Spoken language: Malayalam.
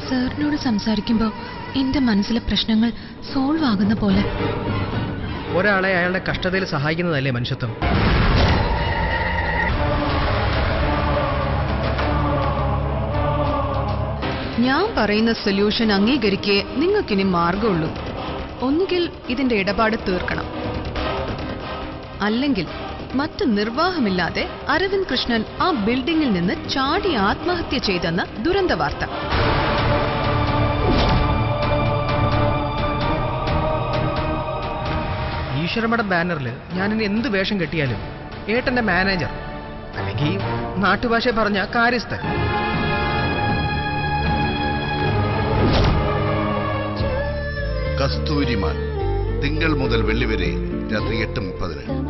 സാറിനോട് സംസാരിക്കുമ്പോ എന്റെ മനസ്സിലെ പ്രശ്നങ്ങൾ സോൾവ് ആകുന്ന പോലെ ഒരാളെ അയാളുടെ കഷ്ടതയിൽ സഹായിക്കുന്നതല്ലേ മനുഷ്യത്വം ഞാൻ പറയുന്ന സൊല്യൂഷൻ അംഗീകരിക്കേ നിങ്ങൾക്കിനി മാർഗമുള്ളൂ ഒന്നുകിൽ ഇതിന്റെ ഇടപാട് തീർക്കണം അല്ലെങ്കിൽ മറ്റു നിർവാഹമില്ലാതെ അരവിന്ദ് കൃഷ്ണൻ ആ ബിൽഡിംഗിൽ നിന്ന് ചാടി ആത്മഹത്യ ചെയ്തെന്ന ദുരന്ത വാർത്ത ഈശ്വരമഠ ബാനറിൽ ഞാനിനി എന്ത് വേഷം കെട്ടിയാലും ഏട്ടന്റെ മാനേജർ അല്ലെങ്കിൽ നാട്ടുഭാഷ പറഞ്ഞ കാര്യസ്ഥൻ കസ്തൂരിമാൻ തിങ്കൾ മുതൽ വെള്ളി വരെ രാത്രി എട്ട് മുപ്പതിന്